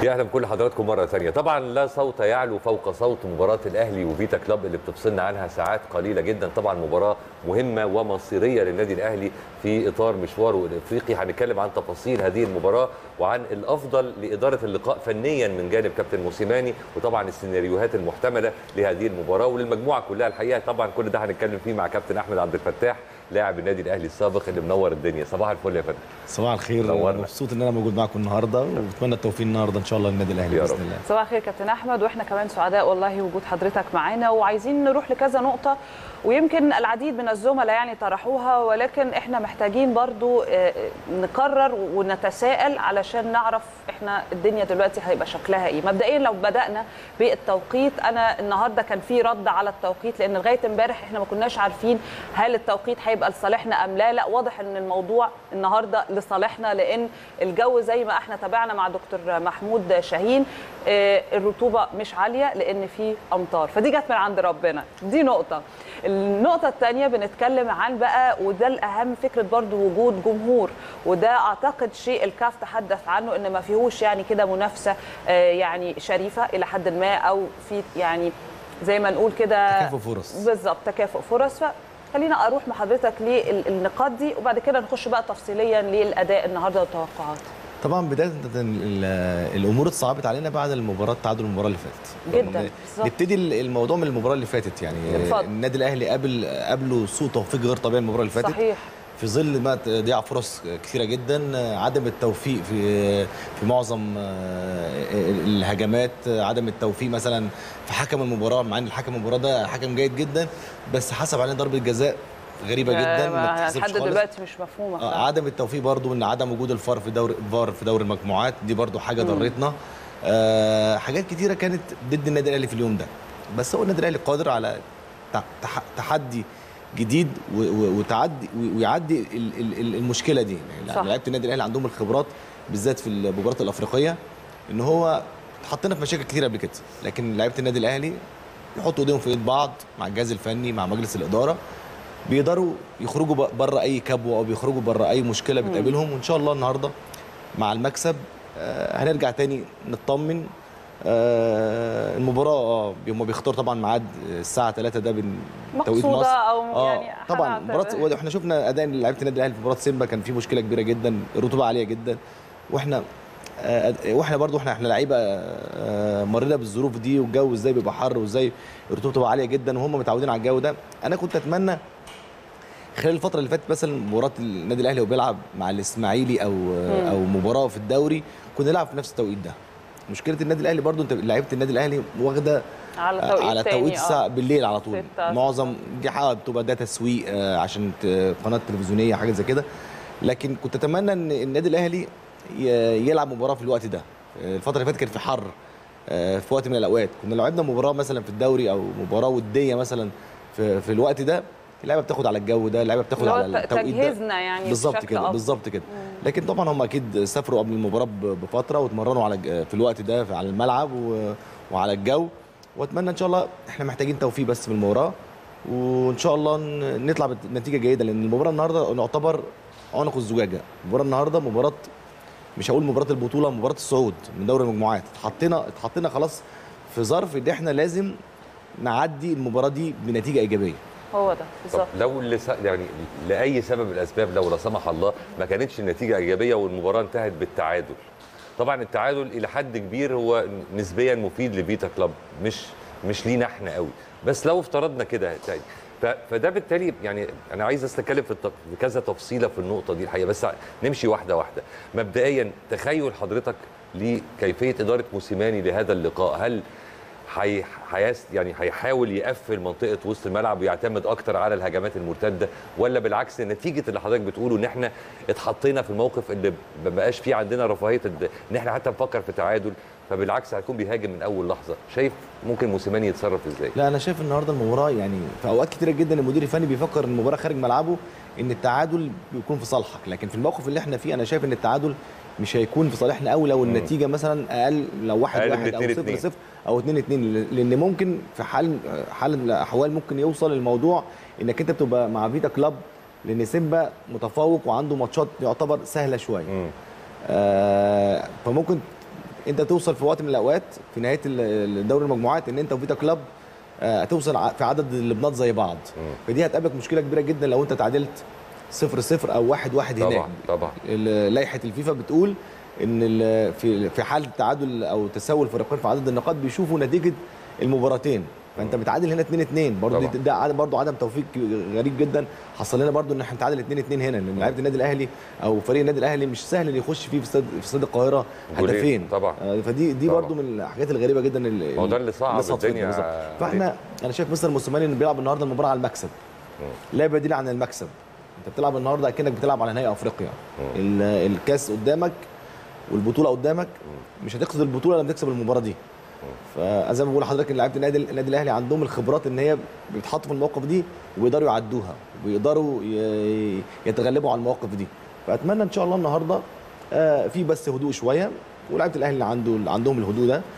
يا اهلا بكل حضراتكم مره ثانيه طبعا لا صوت يعلو فوق صوت مباراه الاهلي وفيتا كلوب اللي بتفصلنا عنها ساعات قليله جدا طبعا مباراه مهمه ومصيريه للنادي الاهلي في اطار مشواره الافريقي هنتكلم عن تفاصيل هذه المباراه وعن الافضل لاداره اللقاء فنيا من جانب كابتن موسيماني وطبعا السيناريوهات المحتمله لهذه المباراه وللمجموعه كلها الحقيقه طبعا كل ده هنتكلم فيه مع كابتن احمد عبد الفتاح لاعب النادي الاهلي السابق اللي منور الدنيا صباح الفل يا فندم صباح الخير نورنا. مبسوط ان انا موجود معاكم النهارده وبتمنى التوفيق النهارده ان شاء الله للنادي الاهلي يا باذن رب. الله صباح الخير كابتن احمد واحنا كمان سعداء والله وجود حضرتك معانا وعايزين نروح لكذا نقطه ويمكن العديد من الزملاء يعني طرحوها ولكن احنا محتاجين برضو آه، نقرر ونتساءل علشان نعرف احنا الدنيا دلوقتي هيبقى شكلها ايه مبدئيا لو بدانا بالتوقيت انا النهارده كان في رد على التوقيت لان لغايه امبارح احنا ما كناش عارفين هل التوقيت هيبقى لصالحنا ام لا لا واضح ان الموضوع النهارده لصالحنا لان الجو زي ما احنا تابعنا مع دكتور محمود شاهين آه، الرطوبه مش عاليه لان في امطار فدي جت من عند ربنا دي نقطه النقطه الثانيه بنتكلم عن بقى وده الاهم فكره برضو وجود جمهور وده اعتقد شيء الكاف تحدث عنه ان ما فيهوش يعني كده منافسه آه، يعني شريفه الى حد ما او في يعني زي ما نقول كده تكافؤ فرص. بالظبط تكافؤ فرص فخلينا اروح مع حضرتك للنقاط دي وبعد كده نخش بقى تفصيليا للاداء النهارده والتوقعات طبعا بدايه ال- الامور اتصعبت علينا بعد المباراه تعادل المباراه اللي فاتت جدا، ن- بالظبط. نبتدي ال- الموضوع من المباراه اللي فاتت يعني اتفضل. النادي الاهلي قابل قابله سوء توفيق غير طبيعي المباراه اللي فاتت صحيح في ظل ما ضياع فرص كثيره جدا عدم التوفيق في في معظم آه، الهجمات عدم التوفيق مثلا في حكم المباراه مع ان الحكم المباراه ده حكم جيد جدا بس حسب علينا ضربه جزاء غريبه جدا ما ما- تحسبش لحد خالص. دلوقتي مش مفهومه آه، فعلا. عدم التوفيق برضو ان عدم وجود الفار في دور فار في دور المجموعات دي برضو حاجه ضرتنا آه حاجات كتيره كانت ضد النادي الاهلي في اليوم ده بس هو النادي الاهلي قادر على تح- تح- تحدي جديد و- و- وتعدي و- ويعدي ال- ال- ال- المشكله دي يعني صح. لعيبه النادي الاهلي عندهم الخبرات بالذات في المباريات الافريقيه ان هو اتحطينا في مشاكل كتير قبل كده لكن لعيبه النادي الاهلي يحطوا ايديهم في ايد بعض مع الجهاز الفني مع مجلس الاداره بيقدروا يخرجوا بره اي كبوه او بيخرجوا بره اي مشكله بتقابلهم وان شاء الله النهارده مع المكسب آه، هنرجع تاني نطمن آه، المباراه اه هم بيختاروا طبعا ميعاد الساعه 3 ده بين توقيت مقصودة مصر أو اه يعني طبعا هنعتبر- مباراه احنا شفنا اداء لعيبه النادي الاهلي في مباراه سيمبا كان في مشكله كبيره جدا الرطوبه عاليه جدا واحنا آه، واحنا برضو احنا احنا لعيبه آه، مرينا بالظروف دي والجو ازاي بيبقى حر وازاي الرطوبه بتبقى عاليه جدا وهم متعودين على الجو ده انا كنت اتمنى خلال الفتره اللي فاتت مثلا مباراه النادي الاهلي وبيلعب مع الاسماعيلي او او مباراه في الدوري كنا نلعب في نفس التوقيت ده مشكله النادي الاهلي برضو انت لعيبه النادي الاهلي واخده على توقيت على تاني، توقيت آه. الساعه بالليل على طول ستة. معظم دي حاجه بتبقى ده تسويق آه، عشان ت- قناه تلفزيونيه حاجه زي كده لكن كنت اتمنى ان النادي الاهلي ي- يلعب مباراه في الوقت ده آه، الفتره اللي فاتت كانت في حر آه، في وقت من الاوقات كنا لو لعبنا مباراه مثلا في الدوري او مباراه وديه مثلا في, في الوقت ده اللعيبه بتاخد على الجو ده اللعيبه بتاخد اللي هو على ت- التوقيت ده تجهيزنا يعني بالظبط بشكل كده أفضل. بالظبط كده لكن طبعا هم اكيد سافروا قبل المباراه ب- بفتره واتمرنوا على ج- في الوقت ده في- على الملعب و- وعلى الجو واتمنى ان شاء الله احنا محتاجين توفيق بس في المباراه وان شاء الله ن- نطلع بنتيجه جيده لان المباراه النهارده نعتبر عنق الزجاجه المباراه النهارده مباراه مش هقول مباراه البطوله مباراه الصعود من دوري المجموعات اتحطينا اتحطينا خلاص في ظرف ان احنا لازم نعدي المباراه دي بنتيجه ايجابيه هو ده طب بالظبط لو لس... يعني لاي سبب من الاسباب لو لا سمح الله ما كانتش النتيجه ايجابيه والمباراه انتهت بالتعادل طبعا التعادل الى حد كبير هو نسبيا مفيد لفيتا كلوب مش مش لينا احنا قوي بس لو افترضنا كده تاني ف... فده بالتالي يعني انا عايز بس اتكلم في, الت... في كذا تفصيله في النقطه دي الحقيقه بس نمشي واحده واحده مبدئيا تخيل حضرتك لكيفيه اداره موسيماني لهذا اللقاء هل حي... حيس يعني هيحاول يقفل منطقه وسط الملعب ويعتمد اكتر على الهجمات المرتده ولا بالعكس نتيجه اللي حضرتك بتقوله ان احنا اتحطينا في الموقف اللي ما بقاش فيه عندنا رفاهيه الد- ان احنا حتى نفكر في تعادل فبالعكس هيكون بيهاجم من اول لحظه شايف ممكن موسيماني يتصرف ازاي لا انا شايف النهارده المباراه يعني في اوقات كتيره جدا المدير الفني بيفكر ان المباراه خارج ملعبه ان التعادل بيكون في صالحك لكن في الموقف اللي احنا فيه انا شايف ان التعادل مش هيكون في صالحنا قوي لو النتيجه مثلا اقل لو واحد أقل من واحد او 2 صفر 2. صفر او 2 2 لان ممكن في حال حال من الاحوال ممكن يوصل الموضوع انك انت بتبقى مع فيتا كلاب لان سيمبا متفوق وعنده ماتشات يعتبر سهله شويه مم. آه فممكن انت توصل في وقت من الاوقات في نهايه ال- دوري المجموعات ان انت وفيتا كلاب آه، هتوصل ع- في عدد اللبنات زي بعض فدي هتقابلك مشكله كبيره جدا لو انت تعادلت صفر صفر او واحد واحد هناك طبعا طبعا ال- لائحه الفيفا بتقول ان ال- في في حاله تعادل او تساوي الفريقين في عدد النقاط بيشوفوا نتيجه المباراتين فانت متعادل هنا 2 2 برضه طبعا. دي- ده عدم برضه عدم توفيق غريب جدا حصل لنا برضه ان احنا نتعادل 2 2 هنا لان لعيبه النادي الاهلي او فريق النادي الاهلي مش سهل ان يخش فيه في استاد في استاد القاهره جولين. هدفين طبعا. آه، فدي دي طبعا. برضه من الحاجات الغريبه جدا اللي ما هو ده اللي صعب صدفت الدنيا بالظبط. فاحنا انا شايف مستر موسيماني انه بيلعب النهارده المباراه على المكسب لا بديل عن المكسب انت بتلعب النهارده اكنك بتلعب على نهائي افريقيا ال- الكاس قدامك والبطوله قدامك مش هتقصد البطوله لما تكسب المباراه دي فزي ما بقول لحضرتك ان لعيبه النادي النادي الاهلي عندهم الخبرات ان هي بيتحطوا في المواقف دي وبيقدروا يعدوها وبيقدروا ي- يتغلبوا على المواقف دي فاتمنى ان شاء الله النهارده آه، في بس هدوء شويه ولاعيبه الاهلي اللي عنده اللي عندهم الهدوء ده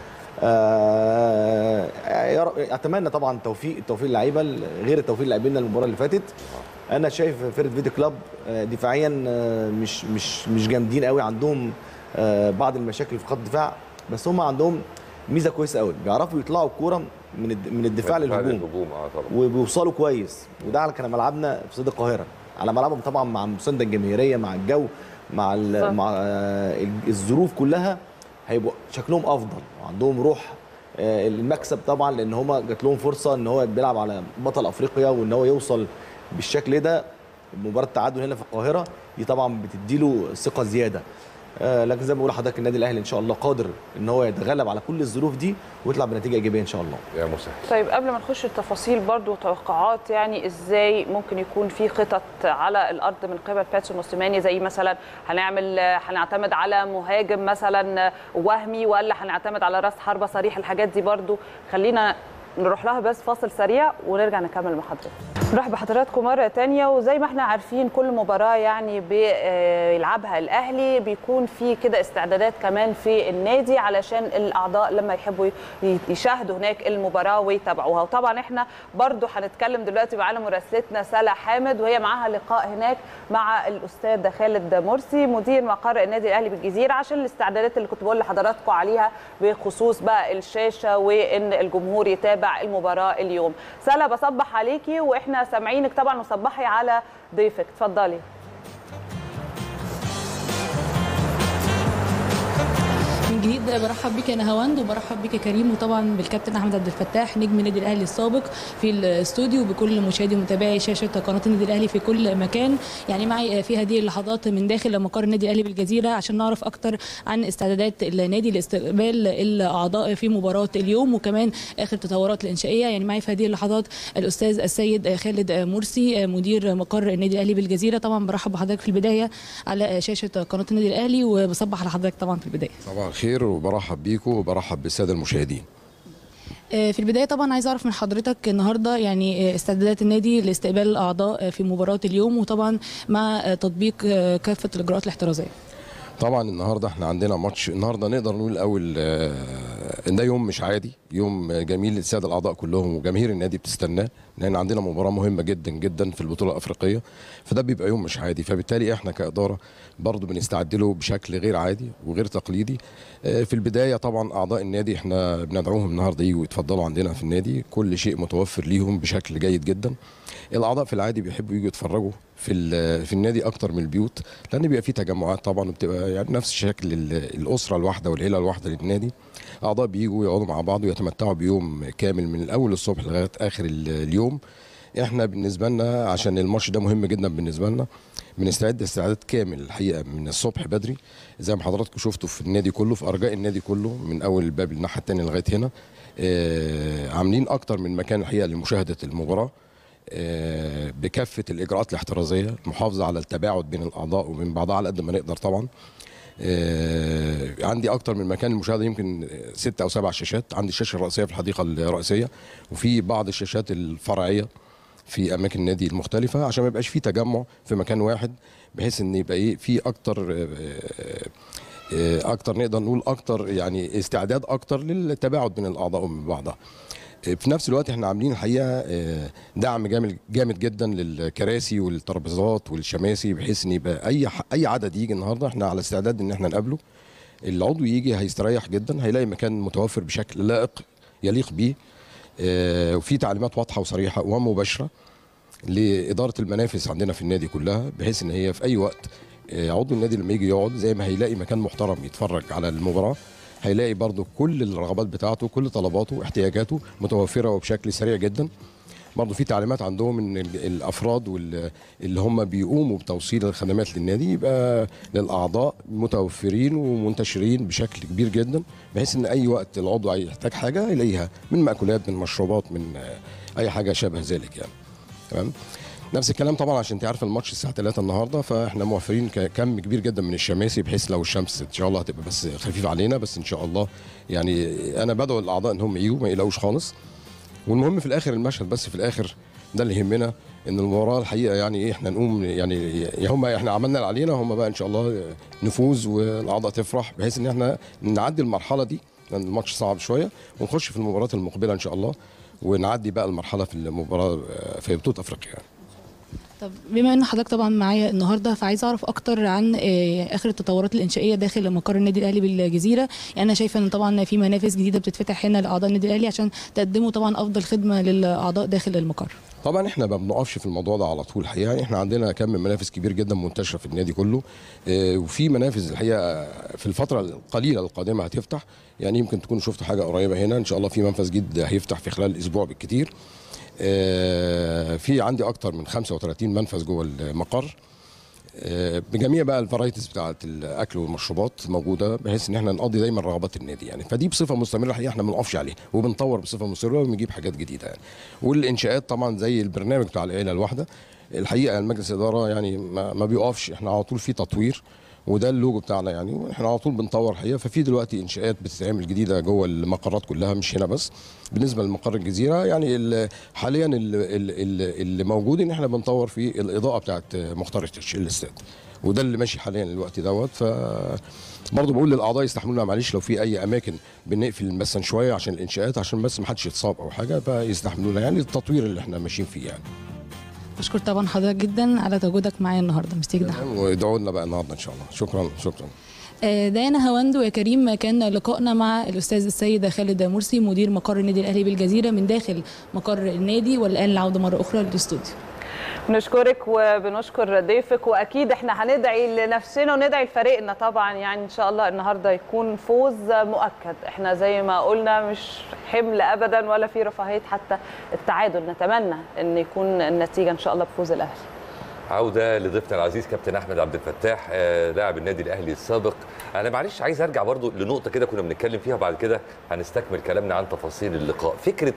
آه، يا رب- اتمنى طبعا توفيق التوفيق اللعيبه غير التوفيق لاعبينا المباراه اللي فاتت انا شايف فرقه فيديو كلاب آه، دفاعيا آه، مش مش مش جامدين قوي عندهم آه، بعض المشاكل في خط الدفاع بس هم عندهم ميزه كويسه قوي بيعرفوا يطلعوا الكوره من الد- من الدفاع للهجوم الهجوم اه طبعا وبيوصلوا كويس وده على كان ملعبنا في استاد القاهره على ملعبهم طبعا مع المسانده الجماهيريه مع الجو مع صح. ال- مع آه، الظروف كلها هيبقوا شكلهم افضل وعندهم روح آه، المكسب طبعا لان هما جات لهم فرصه ان هو بيلعب على بطل افريقيا وان هو يوصل بالشكل ده مباراه التعادل هنا في القاهره دي طبعا بتديله ثقه زياده آه، لكن زي ما بقول لحضرتك النادي الاهلي ان شاء الله قادر ان هو يتغلب على كل الظروف دي ويطلع بنتيجه ايجابيه ان شاء الله يا مسهل طيب قبل ما نخش التفاصيل برضو وتوقعات يعني ازاي ممكن يكون في خطط على الارض من قبل باتسو موسيماني زي مثلا هنعمل هنعتمد على مهاجم مثلا وهمي ولا هنعتمد على راس حربه صريح الحاجات دي برضو خلينا نروح لها بس فاصل سريع ونرجع نكمل مع حضرتك نروح بحضراتكم مرة تانية وزي ما احنا عارفين كل مباراة يعني بيلعبها الأهلي بيكون في كده استعدادات كمان في النادي علشان الأعضاء لما يحبوا يشاهدوا هناك المباراة ويتابعوها وطبعا احنا برضو هنتكلم دلوقتي معانا مراسلتنا سلا حامد وهي معاها لقاء هناك مع الأستاذ خالد مرسي مدير مقر النادي الأهلي بالجزيرة عشان الاستعدادات اللي كنت بقول لحضراتكم عليها بخصوص بقى الشاشة وإن الجمهور يتابع المباراة اليوم سلا بصبح عليكي وإحنا سامعينك طبعا وصبحي على ضيفك اتفضلي من جديد برحب بك يا نهاوند وبرحب بك يا كريم وطبعا بالكابتن احمد عبد الفتاح نجم النادي الاهلي السابق في الاستوديو بكل مشاهدي ومتابعي شاشه قناه النادي الاهلي في كل مكان يعني معي في هذه اللحظات من داخل مقر النادي الاهلي بالجزيره عشان نعرف اكتر عن استعدادات النادي لاستقبال الاعضاء في مباراه اليوم وكمان اخر التطورات الانشائيه يعني معي في هذه اللحظات الاستاذ السيد خالد مرسي مدير مقر النادي الاهلي بالجزيره طبعا برحب بحضرتك في البدايه على شاشه قناه النادي الاهلي وبصبح على حضرتك طبعا في البدايه صباح الخير وبرحب بيكم وبرحب بالساده المشاهدين في البدايه طبعا عايز اعرف من حضرتك النهارده يعني استعدادات النادي لاستقبال الاعضاء في مباراه اليوم وطبعا مع تطبيق كافه الاجراءات الاحترازيه طبعا النهارده احنا عندنا ماتش النهارده نقدر نقول الاول ان ده يوم مش عادي يوم جميل للساده الاعضاء كلهم وجماهير النادي بتستناه لان عندنا مباراه مهمه جدا جدا في البطوله الافريقيه فده بيبقى يوم مش عادي فبالتالي احنا كاداره برضه بنستعد له بشكل غير عادي وغير تقليدي في البدايه طبعا اعضاء النادي احنا بندعوهم النهارده يجوا يتفضلوا عندنا في النادي كل شيء متوفر ليهم بشكل جيد جدا الاعضاء في العادي بيحبوا يجوا يتفرجوا في في النادي اكتر من البيوت لان بيبقى في تجمعات طبعا وبتبقى يعني نفس شكل الاسره الواحده والعيله الواحده للنادي اعضاء بيجوا يقعدوا مع بعض ويتمتعوا بيوم كامل من الاول الصبح لغايه اخر اليوم احنا بالنسبه لنا عشان الماتش ده مهم جدا بالنسبه لنا بنستعد استعداد كامل الحقيقه من الصبح بدري زي ما حضراتكم شفتوا في النادي كله في ارجاء النادي كله من اول الباب الناحيه الثانيه لغايه هنا آه عاملين اكتر من مكان الحقيقه لمشاهده المباراه آه بكافه الاجراءات الاحترازيه المحافظه على التباعد بين الاعضاء وبين بعضها على قد ما نقدر طبعا آه عندي اكتر من مكان للمشاهده يمكن ست او سبع شاشات عندي الشاشه الرئيسيه في الحديقه الرئيسيه وفي بعض الشاشات الفرعيه في اماكن النادي المختلفه عشان ما يبقاش في تجمع في مكان واحد بحيث ان يبقى ايه في اكتر اكتر نقدر نقول اكتر يعني استعداد اكتر للتباعد بين الاعضاء ومن بعضها في نفس الوقت احنا عاملين الحقيقه دعم جامد جامد جدا للكراسي والترابيزات والشماسي بحيث ان يبقى اي اي عدد يجي النهارده احنا على استعداد ان احنا نقابله العضو يجي هيستريح جدا هيلاقي مكان متوفر بشكل لائق يليق بيه آه، وفي تعليمات واضحه وصريحه ومباشره لاداره المنافس عندنا في النادي كلها بحيث ان هي في اي وقت آه، عضو النادي لما يجي يقعد زي ما هيلاقي مكان محترم يتفرج على المباراه هيلاقي برضو كل الرغبات بتاعته كل طلباته احتياجاته متوفره وبشكل سريع جدا برضه في تعليمات عندهم ان ال- الافراد وال- اللي هم بيقوموا بتوصيل الخدمات للنادي يبقى للاعضاء متوفرين ومنتشرين بشكل كبير جدا بحيث ان اي وقت العضو يحتاج حاجه يلاقيها من مأكولات من مشروبات من آه، اي حاجه شبه ذلك يعني تمام نفس الكلام طبعا عشان انت عارف الماتش الساعه 3 النهارده فاحنا موفرين ك- كم كبير جدا من الشماسي بحيث لو الشمس ان شاء الله هتبقى بس خفيفه علينا بس ان شاء الله يعني انا بدعو الاعضاء ان هم يجوا ما يقلقوش خالص والمهم في الاخر المشهد بس في الاخر ده اللي يهمنا ان المباراه الحقيقه يعني ايه احنا نقوم يعني يا هم احنا عملنا اللي علينا هم بقى ان شاء الله نفوز والاعضاء تفرح بحيث ان احنا نعدي المرحله دي لان الماتش صعب شويه ونخش في المباراه المقبله ان شاء الله ونعدي بقى المرحله في المباراه في بطوله افريقيا يعني. طب بما ان حضرتك طبعا معايا النهارده فعايز اعرف اكتر عن آه، اخر التطورات الانشائيه داخل مقر النادي الاهلي بالجزيره يعني انا شايفه ان طبعا في منافذ جديده بتتفتح هنا لاعضاء النادي الاهلي عشان تقدموا طبعا افضل خدمه للاعضاء داخل المقر طبعا احنا ما بنقفش في الموضوع ده على طول الحقيقه يعني احنا عندنا كم من منافذ كبير جدا منتشره في النادي كله اه وفي منافذ الحقيقه في الفتره القليله القادمه هتفتح يعني يمكن تكونوا شفتوا حاجه قريبه هنا ان شاء الله في منفذ جديد هيفتح في خلال اسبوع بالكتير اه في عندي اكتر من 35 منفذ جوه المقر آه، بجميع بقى الفرايتيز بتاعه الاكل والمشروبات موجوده بحيث ان احنا نقضي دايما رغبات النادي يعني فدي بصفه مستمره الحقيقه احنا ما بنقفش عليها وبنطور بصفه مستمره وبنجيب حاجات جديده يعني والانشاءات طبعا زي البرنامج بتاع العيله الواحده الحقيقه المجلس الاداره يعني ما, ما بيقفش احنا على طول في تطوير وده اللوجو بتاعنا يعني واحنا على طول بنطور الحقيقه ففي دلوقتي انشاءات بتتعمل جديده جوه المقرات كلها مش هنا بس بالنسبه لمقر الجزيره يعني ال- حاليا ال- ال- ال- اللي موجود ان احنا بنطور في الاضاءه بتاعت مختار التتش الاستاد وده اللي ماشي حاليا الوقت دوت ف برضه بقول للاعضاء يستحملونا معلش لو في اي اماكن بنقفل مثلا شويه عشان الانشاءات عشان بس ما حدش يتصاب او حاجه فيستحملونا يعني التطوير اللي احنا ماشيين فيه يعني بشكر طبعا حضرتك جدا على تواجدك معايا النهارده ميرسي جدا وادعوا لنا بقى النهارده ان شاء الله شكرا شكرا آه، ديانا هواندو يا كريم كان لقائنا مع الاستاذ السيد خالد مرسي مدير مقر النادي الاهلي بالجزيره من داخل مقر النادي والان العوده مره اخرى للاستوديو بنشكرك وبنشكر ضيفك واكيد احنا هندعي لنفسنا وندعي لفريقنا طبعا يعني ان شاء الله النهارده يكون فوز مؤكد احنا زي ما قلنا مش حمل ابدا ولا في رفاهيه حتى التعادل نتمنى ان يكون النتيجه ان شاء الله بفوز الاهلي عودة لضيفنا العزيز كابتن أحمد عبد الفتاح آه، لاعب النادي الأهلي السابق أنا معلش عايز أرجع برضو لنقطة كده كنا بنتكلم فيها وبعد كده هنستكمل كلامنا عن تفاصيل اللقاء فكرة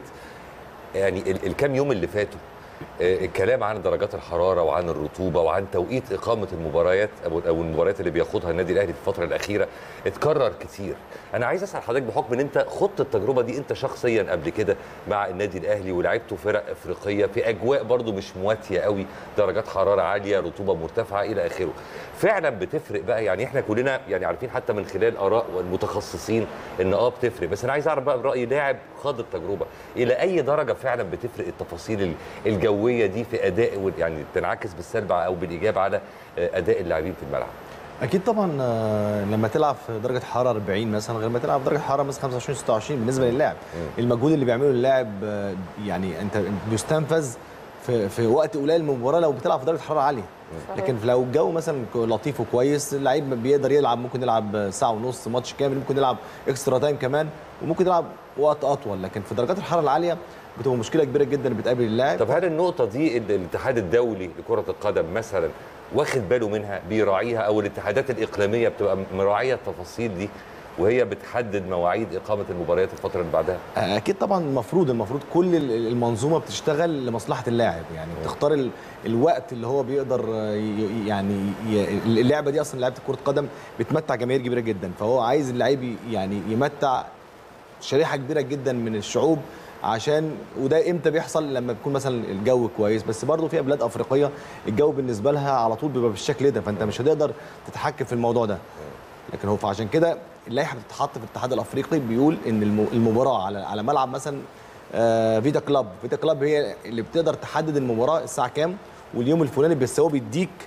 يعني ال- الكام يوم اللي فاتوا آه، الكلام عن درجات الحرارة وعن الرطوبة وعن توقيت إقامة المباريات أو أو المباريات اللي بياخدها النادي الأهلي في الفترة الأخيرة اتكرر كتير أنا عايز أسأل حضرتك بحكم إن أنت خضت التجربة دي أنت شخصيا قبل كده مع النادي الأهلي ولعبته فرق أفريقية في أجواء برضو مش مواتية قوي درجات حرارة عالية رطوبة مرتفعة إلى آخره فعلا بتفرق بقى يعني إحنا كلنا يعني عارفين حتى من خلال آراء المتخصصين إن أه بتفرق بس أنا عايز أعرف بقى برأي لاعب خاض التجربة إلى أي درجة فعلا بتفرق التفاصيل ال- الجوية دي في أداء وال- يعني تنعكس بالسلب أو بالإيجاب على آه، أداء اللاعبين في الملعب اكيد طبعا آه، لما تلعب في درجه حراره 40 مثلا غير ما تلعب في درجه حراره مثلا 25 26 بالنسبه للاعب المجهود اللي بيعمله اللاعب آه، يعني انت بيستنفذ في في وقت قليل من المباراه لو بتلعب في درجه حراره عاليه لكن لو الجو مثلا لطيف وكويس اللعيب بيقدر يلعب ممكن يلعب ساعه ونص ماتش كامل ممكن يلعب اكسترا تايم كمان وممكن يلعب وقت اطول لكن في درجات الحراره العاليه بتبقى مشكله كبيره جدا بتقابل اللاعب طب هل النقطة دي ال- الاتحاد الدولي لكرة القدم مثلا واخد باله منها بيراعيها أو الاتحادات الإقليمية بتبقى مراعية التفاصيل دي وهي بتحدد مواعيد إقامة المباريات الفترة اللي بعدها اكيد طبعا المفروض المفروض كل ال- المنظومه بتشتغل لمصلحه اللاعب يعني بتختار ال- الوقت اللي هو بيقدر ي- ي- يعني ي- اللعبه دي اصلا لعبه كره قدم بتمتع جماهير كبيره جدا فهو عايز اللعيب ي- يعني يمتع شريحه كبيره جدا من الشعوب عشان وده امتى بيحصل لما بيكون مثلا الجو كويس بس برضه في بلاد افريقيه الجو بالنسبه لها على طول بيبقى بالشكل ده فانت مش هتقدر تتحكم في الموضوع ده لكن هو فعشان كده اللائحه بتتحط في الاتحاد الافريقي بيقول ان الم- المباراه على على ملعب مثلا آه، فيتا كلاب فيتا كلاب هي اللي بتقدر تحدد المباراه الساعه كام واليوم الفلاني بس هو بيديك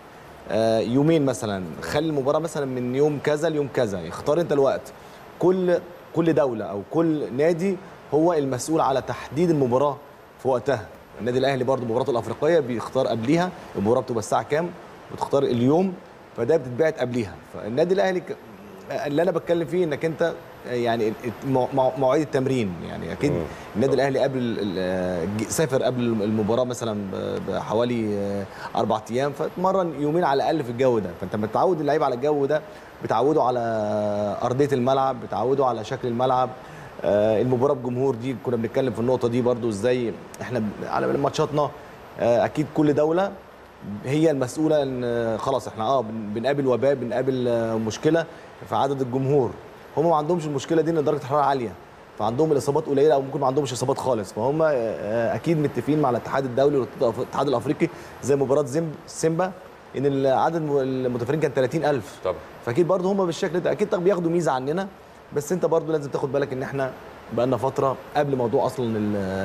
آه، يومين مثلا خلي المباراه مثلا من يوم كذا ليوم كذا اختار انت الوقت كل كل دوله او كل نادي هو المسؤول على تحديد المباراه في وقتها النادي الاهلي برضه مباراته الافريقيه بيختار قبليها المباراه بتبقى الساعه كام وتختار اليوم فده بتتبعت قبليها فالنادي الاهلي ك... اللي انا بتكلم فيه انك انت يعني مو- مو- مواعيد التمرين يعني اكيد مم. النادي الاهلي قبل ال- ج- سافر قبل المباراه مثلا ب- بحوالي آه، اربع ايام فاتمرن يومين على الاقل في الجو ده فانت لما تعود اللعيب على الجو ده بتعوده على ارضيه الملعب بتعوده على شكل الملعب آه، المباراه بجمهور دي كنا بنتكلم في النقطه دي برضو ازاي احنا ب- على ماتشاتنا آه، اكيد كل دوله هي المسؤوله ان آه، خلاص احنا اه بن- بنقابل وباء بنقابل آه، مشكله في عدد الجمهور هم ما عندهمش المشكله دي ان درجه الحراره عاليه فعندهم الاصابات قليله او ممكن ما عندهمش اصابات خالص فهم آه، آه، اكيد متفقين مع الاتحاد الدولي والاتحاد الافريقي زي مباراه زيمب سيمبا ان ال- عدد الم- المتفرجين كان 30000 طبعا فاكيد برضه هم بالشكل ده اكيد طب بياخدوا ميزه عننا بس انت برضه لازم تاخد بالك ان احنا بقالنا فتره قبل موضوع اصلا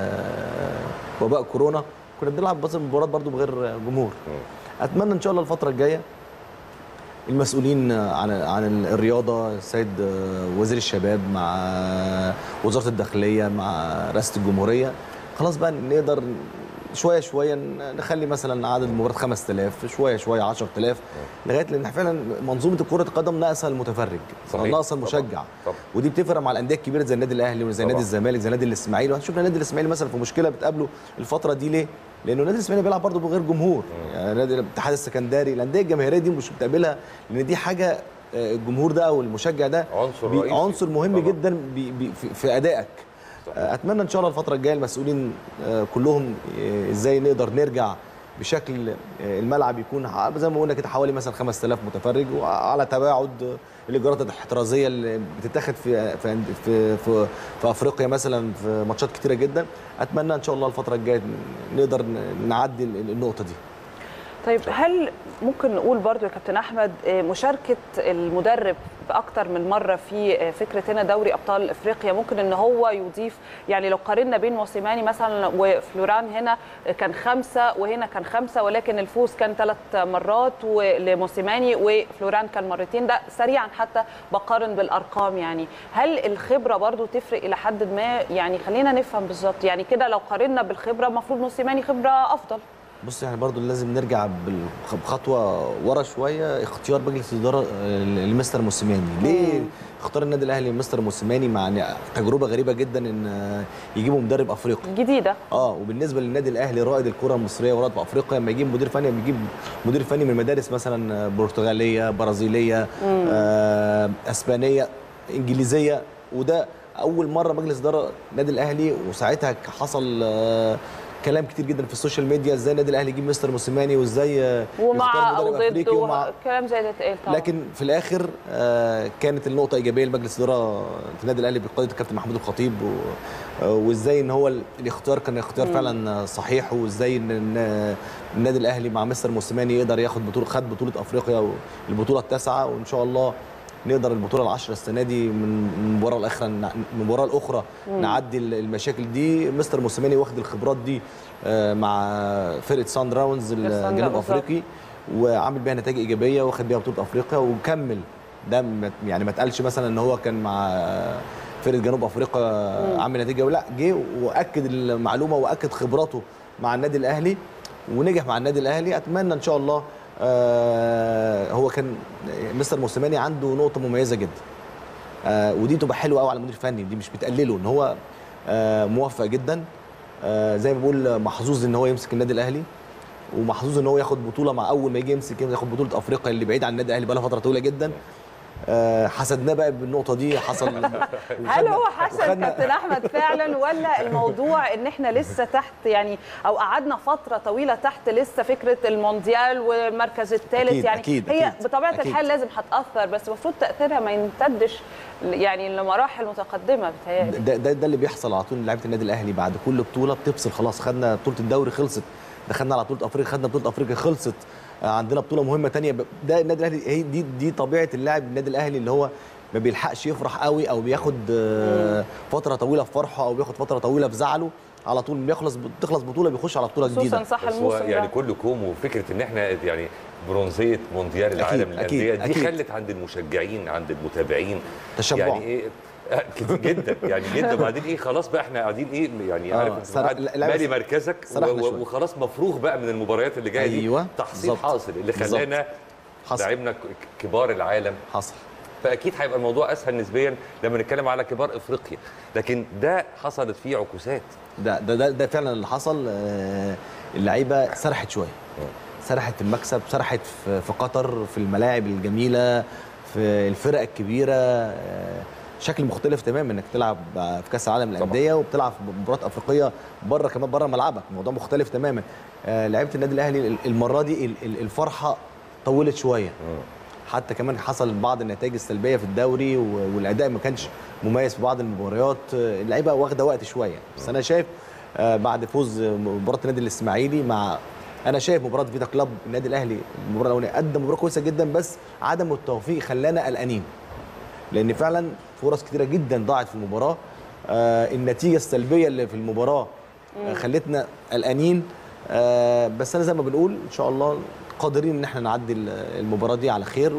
ال- وباء كورونا كنا بنلعب بس المباريات برضه بغير جمهور اتمنى ان شاء الله الفتره الجايه المسؤولين عن عن الرياضه السيد وزير الشباب مع وزاره الداخليه مع رئاسه الجمهوريه خلاص بقى نقدر شويه شويه نخلي مثلا عدد المباريات 5000 شويه شويه 10000 لغايه لان فعلا منظومه كره القدم ناقصه المتفرج صحيح. ناقصه طبعاً. المشجع طبعا ودي بتفرق مع الانديه الكبيره زي النادي الاهلي وزي طبعاً. نادي الزمالك زي نادي الاسماعيلي وهنشوف النادي الاسماعيلي مثلا في مشكله بتقابله الفتره دي ليه؟ لانه النادي الاسماعيلي بيلعب برضه بغير جمهور يعني نادي الاتحاد السكندري الانديه الجماهيريه دي مش بتقابلها لان دي حاجه آه، الجمهور ده او المشجع ده عنصر بي- رئيسي عنصر مهم طبعاً. جدا بي بي في, في ادائك صحيح. آه، اتمنى ان شاء الله الفتره الجايه المسؤولين آه، كلهم آه، ازاي نقدر نرجع بشكل آه، الملعب يكون ح- زي ما قلنا كده حوالي مثلا 5000 متفرج وعلى تباعد آه، الاجراءات الاحترازيه اللي بتتاخد في في في في, في افريقيا مثلا في ماتشات كتيره جدا اتمنى ان شاء الله الفتره الجايه نقدر ن- نعدي النقطه دي طيب هل ممكن نقول برضو يا كابتن احمد آه، مشاركه المدرب باكتر من مره في آه، فكره هنا دوري ابطال افريقيا ممكن ان هو يضيف يعني لو قارنا بين موسيماني مثلا وفلوران هنا كان خمسه وهنا كان خمسه ولكن الفوز كان ثلاث مرات لموسيماني وفلوران كان مرتين ده سريعا حتى بقارن بالارقام يعني هل الخبره برضو تفرق الى حد ما يعني خلينا نفهم بالظبط يعني كده لو قارنا بالخبره المفروض موسيماني خبره افضل بص يعني برضو لازم نرجع بالخ- بخطوه ورا شويه اختيار مجلس الاداره آه، لمستر موسيماني ليه اختار النادي الاهلي مستر موسيماني مع إن تجربه غريبه جدا ان آه، يجيبوا مدرب افريقي جديده اه وبالنسبه للنادي الاهلي رائد الكره المصريه ورائد في افريقيا لما يجيب مدير فني بيجيب مدير فني من مدارس مثلا برتغاليه برازيليه آه اسبانيه انجليزيه وده اول مره مجلس اداره النادي الاهلي وساعتها حصل آه كلام كتير جدا في السوشيال ميديا ازاي النادي الاهلي يجيب مستر موسيماني وازاي آه، ومع يختار او مدرب أفريقي ضد ومع- كلام زي ده اتقال طبعا لكن في الاخر آه، كانت النقطه ايجابيه لمجلس الاداره في النادي الاهلي بقياده الكابتن محمود الخطيب و- آه، وازاي ان هو ال- الاختيار كان اختيار فعلا صحيح وازاي ان إن النادي الاهلي مع مستر موسيماني يقدر ياخد بطوله خد بطوله افريقيا البطوله التاسعه وان شاء الله نقدر البطوله العشرة السنه دي من من المباراه الاخرى من المباراه الاخرى نعدي ال- المشاكل دي مستر موسيماني واخد الخبرات دي آه، مع فرقه سان دراونز سان الجنوب داونز. افريقي وعامل بيها نتائج ايجابيه واخد بيها بطوله افريقيا وكمل ده ما- يعني ما اتقالش مثلا ان هو كان مع فرقه جنوب افريقيا عامل نتيجه ولا جه واكد المعلومه واكد خبراته مع النادي الاهلي ونجح مع النادي الاهلي اتمنى ان شاء الله آه، هو كان مستر موسيماني عنده نقطه مميزه جدا آه، ودي تبقى حلوه قوي على المدير الفني دي مش بتقلله ان هو آه، موفق جدا آه، زي ما بقول محظوظ ان هو يمسك النادي الاهلي ومحظوظ ان هو ياخد بطوله مع اول ما يجي يمسك ياخد بطوله افريقيا اللي بعيد عن النادي الاهلي بقى فتره طويله جدا آه، حسدناه بقى بالنقطه دي حصل هل هو حسن وخدنا- كابتن احمد فعلا ولا الموضوع ان احنا لسه تحت يعني او قعدنا فتره طويله تحت لسه فكره المونديال والمركز الثالث أكيد، يعني أكيد، هي أكيد، بطبيعه أكيد. الحال لازم هتاثر بس المفروض تاثيرها ما يمتدش يعني لمراحل متقدمه بتهيألي ده, ده ده اللي بيحصل على طول لعيبه النادي الاهلي بعد كل بطوله بتفصل خلاص خدنا بطوله الدوري خلصت دخلنا على بطوله افريقيا خدنا بطوله افريقيا خلصت آه، عندنا بطوله مهمه تانية ب- ده النادي الاهلي هي دي دي طبيعه اللاعب النادي الاهلي اللي هو ما بيلحقش يفرح قوي او بياخد آه، فتره طويله في فرحه او بياخد فتره طويله في زعله على طول بيخلص بتخلص بطوله بيخش على بطوله خصوصا جديده صح بس هو الموسم يعني ده كل كوم وفكره ان احنا يعني برونزيه مونديال العالم أكيد، للانديه دي أكيد. خلت عند المشجعين عند المتابعين تشبع. يعني ايه آه، كتير جدا يعني جدا وبعدين ايه خلاص بقى احنا قاعدين ايه يعني آه، عارف انت سرح- قاعد لا- لا، مالي بس- مركزك سرحنا و- شوية. و- وخلاص مفروغ بقى من المباريات اللي جايه دي أيوة، تحصيل بالظبط. حاصل اللي بالظبط. خلانا حصل لعبنا ك- كبار العالم حصل فاكيد هيبقى الموضوع اسهل نسبيا لما نتكلم على كبار افريقيا لكن ده حصلت فيه عكوسات ده ده ده, ده فعلا اللي حصل آه، اللعيبه سرحت شويه سرحت في المكسب سرحت في, في قطر في الملاعب الجميله في الفرق الكبيره آه، شكل مختلف تماما انك تلعب في كاس العالم للانديه وبتلعب في مباريات افريقيه بره كمان بره ملعبك الموضوع مختلف تماما آه، لعيبه النادي الاهلي المره دي ال- ال- الفرحه طولت شويه حتى كمان حصل بعض النتائج السلبيه في الدوري و- والاداء ما كانش مميز في بعض المباريات آه، اللعيبه واخده وقت شويه بس انا شايف آه، بعد فوز مباراه النادي الاسماعيلي مع انا شايف مباراه فيتا كلاب النادي الاهلي المباراه الاولانيه قدم مباراه كويسه جدا بس عدم التوفيق خلانا قلقانين لان فعلا فرص كتيره جدا ضاعت في المباراه آه النتيجه السلبيه اللي في المباراه آه خلتنا قلقانين آه بس انا زي ما بنقول ان شاء الله قادرين ان احنا نعدي ال- المباراه دي على خير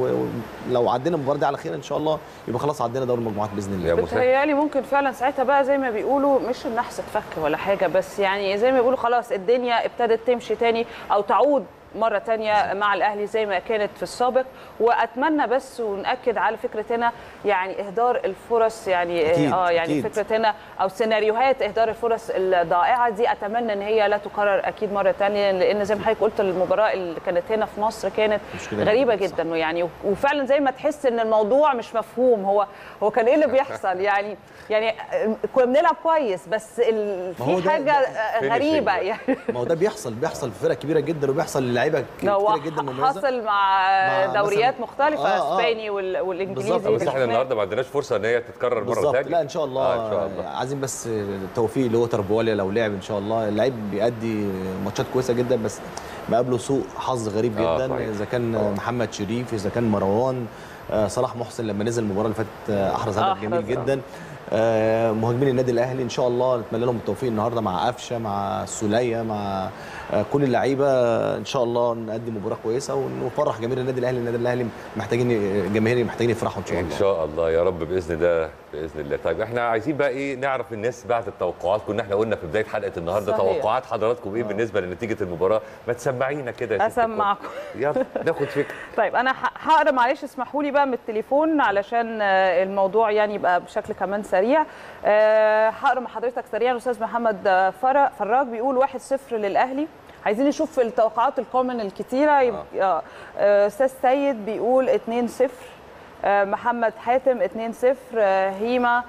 ولو عدينا المباراه دي على خير ان شاء الله يبقى خلاص عدينا دوري المجموعات باذن الله يا مسهل بتهيألي ممكن فعلا ساعتها بقى زي ما بيقولوا مش النحس اتفك ولا حاجه بس يعني زي ما بيقولوا خلاص الدنيا ابتدت تمشي تاني او تعود مره تانية مع الاهلي زي ما كانت في السابق واتمنى بس وناكد على فكره هنا يعني اهدار الفرص يعني أكيد، اه يعني أكيد. فكره هنا او سيناريوهات اهدار الفرص الضائعه دي اتمنى ان هي لا تكرر اكيد مره تانية لان زي ما حضرتك قلت المباراه اللي كانت هنا في مصر كانت مشكلة غريبه جداً، صح. جدا يعني وفعلا زي ما تحس ان الموضوع مش مفهوم هو هو كان ايه اللي بيحصل يعني يعني كنا بنلعب كويس بس ال... ما هو في ده- حاجه ده غريبه finishing. يعني ما هو ده بيحصل بيحصل في فرق كبيره جدا وبيحصل للعيبه هو كتيره جدا مميزه حاصل مع, مع دوريات مثلاً- مختلفه آه، آه. اسباني وال... والانجليزي بالظبط، بس احنا النهارده ما عندناش فرصه ان هي تتكرر مره بالظبط ثانيه لا ان شاء الله, آه ان شاء الله عايزين بس توفيق لوتر بواليا لو لعب ان شاء الله اللعيب بيأدي ماتشات كويسه جدا بس مقابله سوء حظ غريب آه، جدا صحيح. اذا كان طبعاً. محمد شريف اذا كان مروان آه، صلاح محسن لما نزل المباراه اللي فاتت آه، احرز هدف أحرز، جميل آه. جدا آه، مهاجمين النادي الاهلي ان شاء الله نتمنى لهم التوفيق النهارده مع قفشه مع السوليه مع آه، كل اللعيبه ان شاء الله نقدم مباراه كويسه ونفرح جماهير النادي الاهلي النادي الاهلي محتاجين جماهيري محتاجين يفرحوا ان شاء ان الله شاء الله يا رب باذن الله باذن الله طيب احنا عايزين بقى ايه نعرف الناس بعد التوقعات كنا احنا قلنا في بدايه حلقه النهارده صحيح. توقعات حضراتكم ايه بالنسبه لنتيجه المباراه ما تسمعينا كده يا ست الكل. اسمعكم يلا ناخد فكره طيب انا ه- هقرا معلش اسمحوا لي بقى من التليفون علشان آه، الموضوع يعني يبقى بشكل كمان سريع آه، هقرا مع حضرتك سريعا استاذ محمد آه، فر- فراج بيقول 1-0 للاهلي عايزين نشوف التوقعات الكومن الكتيره يب- آه. آه، استاذ سيد بيقول 2-0 آه، محمد حاتم 2-0 آه، هيما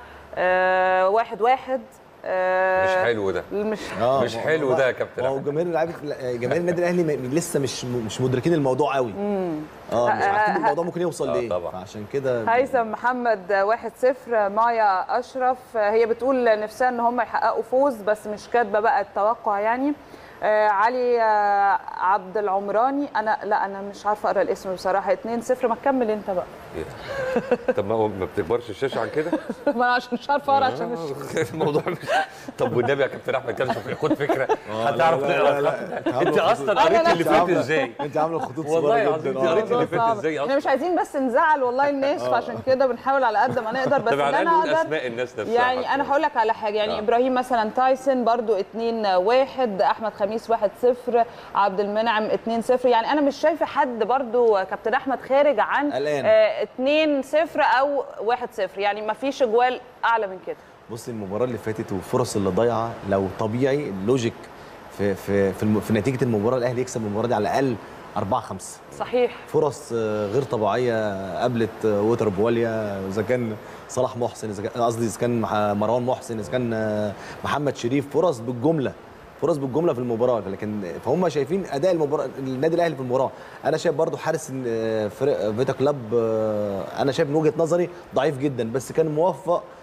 1-1 مش حلو ده مش آه، مش ما- حلو ما- ده يا كابتن ما هو أحمد. جماهير لعيبه جماهير النادي الاهلي م- لسه مش مش مدركين الموضوع قوي اه مش عارفين الموضوع ممكن يوصل آه، لايه طبعا. فعشان كده هيثم محمد 1-0 مايا اشرف هي بتقول نفسها ان هم يحققوا فوز بس مش كاتبه بقى التوقع يعني آه علي آه عبد العمراني انا لا انا مش عارفه اقرا الاسم بصراحه 2-0 ما تكمل انت بقى طب ما هو ما بتكبرش الشاشه عن كده ما انا عشان مش عارفه اقرا عشان مش الموضوع مش طب والنبي يا كابتن احمد كده شوف خد فكره هتعرف لا، تقرا لا، لا، الخط. لا. انت اصلا لا، قريت لا. اللي فات ازاي انت عامله الخطوط والله صغيره العظيم جدا انت آه. قريت اللي فات صعب. ازاي احنا اصلا مش عايزين بس نزعل والله الناس فعشان كده بنحاول على قد ما نقدر بس طب على ده الاقل انا نقول اقدر اسماء الناس نفسها يعني حتى. انا هقول لك على حاجه يعني آه. ابراهيم مثلا تايسون برضو 2 1 احمد خميس 1 0 عبد المنعم 2 0 يعني انا مش شايفه حد برضو كابتن احمد خارج عن قلقان. 2 0 او 1 0 يعني ما فيش اجوال اعلى من كده بص المباراه اللي فاتت والفرص اللي ضايعه لو طبيعي اللوجيك في في في, الم... في نتيجه المباراه الاهلي يكسب المباراه دي على الاقل 4 5 صحيح فرص آه، غير طبيعيه قابلت آه، ووتر بواليا اذا كان صلاح محسن اذا كان قصدي اذا كان مح- مروان محسن اذا كان آه، محمد شريف فرص بالجمله فرص بالجمله في المباراه لكن فهم شايفين اداء المباراه النادي الاهلي في المباراه انا شايف برضو حارس آه، فرق فيتا كلاب آه، انا شايف من وجهه نظري ضعيف جدا بس كان موفق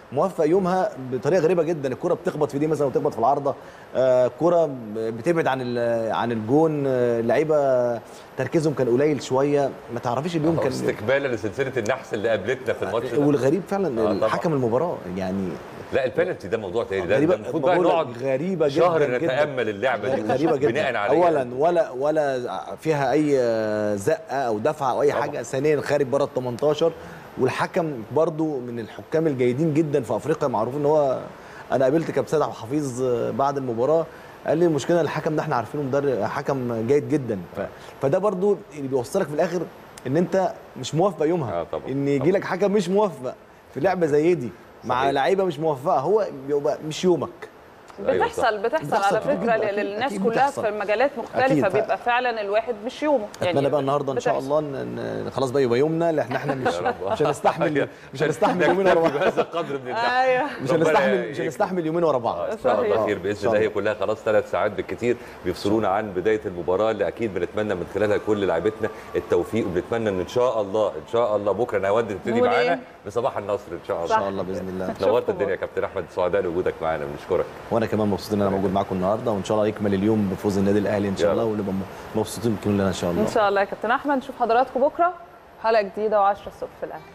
موفق يومها بطريقه غريبه جدا الكره بتخبط في دي مثلا وتخبط في العارضه آه، كره بتبعد عن ال- عن الجون آه، اللعيبه تركيزهم كان قليل شويه ما تعرفيش اليوم كان استكمالا لسلسله النحس اللي قابلتنا في الماتش ده والغريب فعلا آه، طبعاً. حكم المباراه يعني لا البنالتي ده موضوع تاني ده غريبة- ده المفروض بقى بقول لك نقعد غريبة شهر جداً جداً. نتامل اللعبه دي غريبه جدا بناء عليها اولا ولا ولا فيها اي زقه او دفعه او اي طبعاً. حاجه ثانيا خارج بره ال 18 والحكم برضو من الحكام الجيدين جدا في افريقيا معروف ان هو انا قابلت كابتن سيد عبد الحفيظ بعد المباراه قال لي المشكله الحكم ده احنا عارفينه مدرب حكم جيد جدا ف... فده برضو اللي بيوصلك في الاخر ان انت مش موفق يومها آه طبعاً. ان يجي لك حكم مش موفق في لعبه زي دي مع صحيح. لعيبه مش موفقه هو بيبقى مش يومك أيوة بتحصل صح. بتحصل بتحصل على أكيد، فكره أكيد، للناس أكيد كلها بتحصل. في مجالات مختلفه أكيد، ف- بيبقى فعلا الواحد مش يومه اتمنى بقى النهارده ان شاء بتحصل. الله ان إن خلاص بقى يبقى يومنا اللي احنا احنا مش يا رب. مش هنستحمل مش هنستحمل يومين ورا بعض بهذا القدر من النحس ايوه مش ربنا هنستحمل مش يكرم. هنستحمل يومين ورا بعض ان شاء الله صحيح. خير إن باذن شاء الله هي الله. كلها خلاص ثلاث ساعات بالكثير بيفصلونا عن بدايه المباراه اللي اكيد بنتمنى من خلالها كل لاعبتنا التوفيق وبنتمنى ان ان شاء الله ان شاء الله بكره نود تبتدي نقول إيه؟ معانا بصباح النصر ان شاء ان الله شاء الله باذن الله نورت نشوفكم الدنيا يا كابتن احمد سعداء لوجودك معانا بنشكرك وانا كمان مبسوط ان انا موجود معاكم النهارده وان شاء الله يكمل اليوم بفوز النادي الاهلي ان يا شاء الله رب. ونبقى مبسوطين كلنا ان شاء الله ان شاء الله يا كابتن احمد نشوف حضراتكم بكره حلقه جديده و10 الصبح في الاهلي